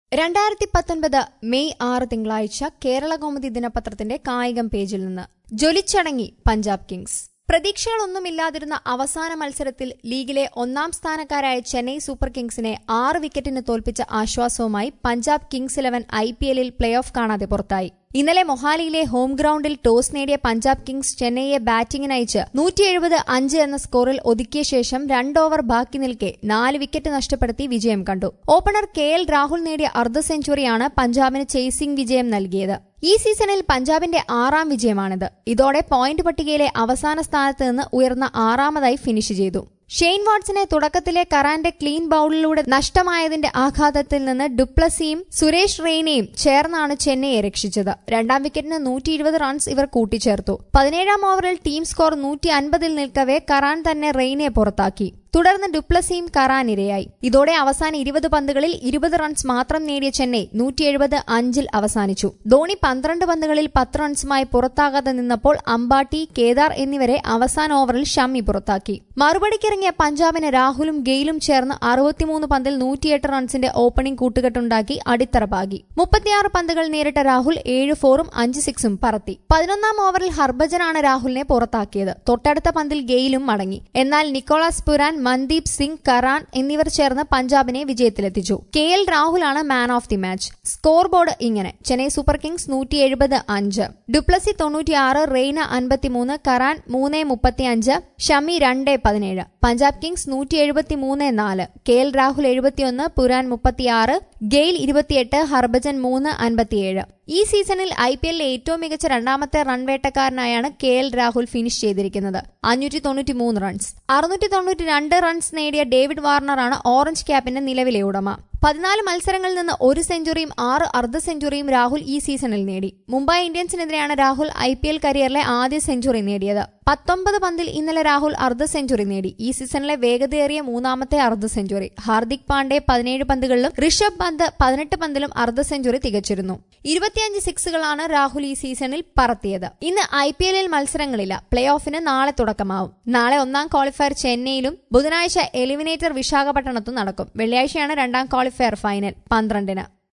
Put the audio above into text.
രണ്ടായിരത്തി പത്തൊൻപത് മെയ് ആറ് തിങ്കളാഴ്ച കേരള കൗമുദി ദിനപത്രത്തിന്റെ കായികം പേജിൽ നിന്ന് ജ്വലിച്ചടങ്ങി പഞ്ചാബ് കിങ്സ് പ്രതീക്ഷകളൊന്നുമില്ലാതിരുന്ന അവസാന മത്സരത്തിൽ ലീഗിലെ ഒന്നാം സ്ഥാനക്കാരായ ചെന്നൈ സൂപ്പർ കിങ്സിനെ ആറ് വിക്കറ്റിന് തോൽപ്പിച്ച ആശ്വാസവുമായി Punjab Kings Eleven I P എല്ലിൽ പ്ലേ ഓഫ് കാണാതെ പുറത്തായി ഇന്നലെ മൊഹാലിയിലെ ഹോം ഗ്രൌണ്ടിൽ ടോസ് നേടിയ പഞ്ചാബ് കിങ്സ് ചെന്നൈയെ ബാറ്റിംഗിനയച്ച് നൂറ്റി എഴുപത് അഞ്ച് എന്ന സ്കോറിൽ ഒതുക്കിയ ശേഷം രണ്ട് ഓവർ ബാക്കി നിൽക്കെ നാല് വിക്കറ്റ് നഷ്ടപ്പെടുത്തി വിജയം കണ്ടു ഓപ്പണർ കെ എൽ രാഹുൽ നേടിയ അർദ്ധ സെഞ്ചുറിയാണ് പഞ്ചാബിന് ചേസിംഗ് വിജയം നൽകിയത് ഈ സീസണിൽ പഞ്ചാബിന്റെ ആറാം വിജയമാണിത് ഇതോടെ പോയിന്റ് പട്ടികയിലെ അവസാന സ്ഥാനത്ത് നിന്ന് ഉയർന്ന ആറാമതായി ഫിനിഷ് ചെയ്തു ഷെയ്ൻ വാട്സിനെ തുടക്കത്തിലെ കറാന്റെ ക്ലീൻ ബൌളിലൂടെ നഷ്ടമായതിന്റെ ആഘാതത്തിൽ നിന്ന് ഡുപ്ലസിയും സുരേഷ് റെയ്നയും ചേർന്നാണ് ചെന്നൈയെ രക്ഷിച്ചത് രണ്ടാം വിക്കറ്റിന് നൂറ്റി ഇരുപത് റൺസ് ഇവർ കൂട്ടിച്ചേർത്തു പതിനേഴാം ഓവറിൽ ടീം സ്കോർ നൂറ്റി അൻപതിൽ നിൽക്കവെ കറാൻ തന്നെ റെയ്നയെ പുറത്താക്കി തുടർന്ന് ഡുപ്ലസിയും കറാനിരയായി ഇതോടെ അവസാന ഇരുപത് പന്തുകളിൽ ഇരുപത് റൺസ് മാത്രം നേടിയ ചെന്നൈ നൂറ്റി എഴുപത് അഞ്ചിൽ അവസാനിച്ചു ധോണി പന്ത്രണ്ട് പന്തുകളിൽ പത്ത് റൺസുമായി പുറത്താകാതെ നിന്നപ്പോൾ അമ്പാട്ടി കേദാർ എന്നിവരെ അവസാന ഓവറിൽ ഷമ്മി പുറത്താക്കി മറുപടിക്കിറങ്ങിയ പഞ്ചാബിന് രാഹുലും ഗെയിലും ചേർന്ന് അറുപത്തിമൂന്ന് പന്തിൽ നൂറ്റിയെട്ട് റൺസിന്റെ ഓപ്പണിംഗ് കൂട്ടുകെട്ടുണ്ടാക്കി അടിത്തറ പാകി മുപ്പത്തിയാറ് പന്തുകൾ നേരിട്ട രാഹുൽ ഏഴ് ഫോറും അഞ്ച് സിക്സും പറത്തി പതിനൊന്നാം ഓവറിൽ ഹർഭജനാണ് രാഹുലിനെ പുറത്താക്കിയത് തൊട്ടടുത്ത പന്തിൽ ഗെയിലും മടങ്ങി എന്നാൽ Nicholas Pooran Mandeep Singh Curran എന്നിവർ ചേർന്ന് പഞ്ചാബിനെ വിജയത്തിലെത്തിച്ചു കെ എൽ രാഹുലാണ് man of the match scoreboard ഇങ്ങനെ ചെന്നൈ സൂപ്പർ കിങ്സ് നൂറ്റി എഴുപത് അഞ്ച് ഡുപ്ലസി തൊണ്ണൂറ്റിയാറ് റെയ്ന അൻപത്തിമൂന്ന് കറാൻ മൂന്ന് മുപ്പത്തിയഞ്ച് ഷമി രണ്ട് പതിനേഴ് പഞ്ചാബ് കിങ്സ് നൂറ്റി എഴുപത്തി മൂന്ന് നാല് കെ എൽ രാഹുൽ എഴുപത്തിയൊന്ന് പുരാൻ മുപ്പത്തിയാറ് ഗെയിൽ ഇരുപത്തിയെട്ട് ഹർഭജൻ മൂന്ന് അൻപത്തിയേഴ് ഈ സീസണിൽ ഐ പി എല്ലിലെ ഏറ്റവും മികച്ച രണ്ടാമത്തെ റൺ വേട്ടക്കാരനായാണ് കെ എൽ രാഹുൽ ഫിനിഷ് ചെയ്തിരിക്കുന്നത് അഞ്ഞൂറ്റി തൊണ്ണൂറ്റി മൂന്ന് റൺസ് അറുന്നൂറ്റി തൊണ്ണൂറ്റി രണ്ട് റൺസ് നേടിയ ഡേവിഡ് വാർണറാണ് ഓറഞ്ച് ക്യാപ്പിന്റെ നിലവിലെ ഉടമ പതിനാല് മത്സരങ്ങളിൽ നിന്ന് ഒരു സെഞ്ചുറിയും ആറ് അർദ്ധ സെഞ്ചുറിയും രാഹുൽ ഈ സീസണിൽ നേടി മുംബൈ ഇന്ത്യൻസിനെതിരെയാണ് രാഹുൽ ഐ പി എൽ കരിയറിലെ ആദ്യ സെഞ്ചുറി നേടിയത് പത്തൊമ്പത് പന്തിൽ ഇന്നലെ രാഹുൽ അർദ്ധ സെഞ്ചുറി നേടി ഈ സീസണിലെ വേഗതയേറിയ മൂന്നാമത്തെ അർദ്ധ സെഞ്ചുറി ഹാർദിക് പാണ്ഡെ പതിനേഴ് പന്തുകളിലും ഋഷഭ് പന്ത് പതിനെട്ട് പന്തിലും അർദ്ധ സെഞ്ചുറി തികച്ചിരുന്നു ഇരുപത്തിയഞ്ച് സിക്സുകളാണ് രാഹുൽ ഈ സീസണിൽ പറത്തിയത് ഇന്ന് ഐ പി എല്ലിൽ മത്സരങ്ങളില്ല പ്ലേ ഓഫിന് നാളെ തുടക്കമാവും നാളെ ഒന്നാം ക്വാളിഫയർ ചെന്നൈയിലും ബുധനാഴ്ച എലിമിനേറ്റർ വിശാഖപട്ടണത്തും നടക്കും വെള്ളിയാഴ്ചയാണ് രണ്ടാം ക്വാളിഫയർ ഫൈനൽ പന്ത്രണ്ടിന്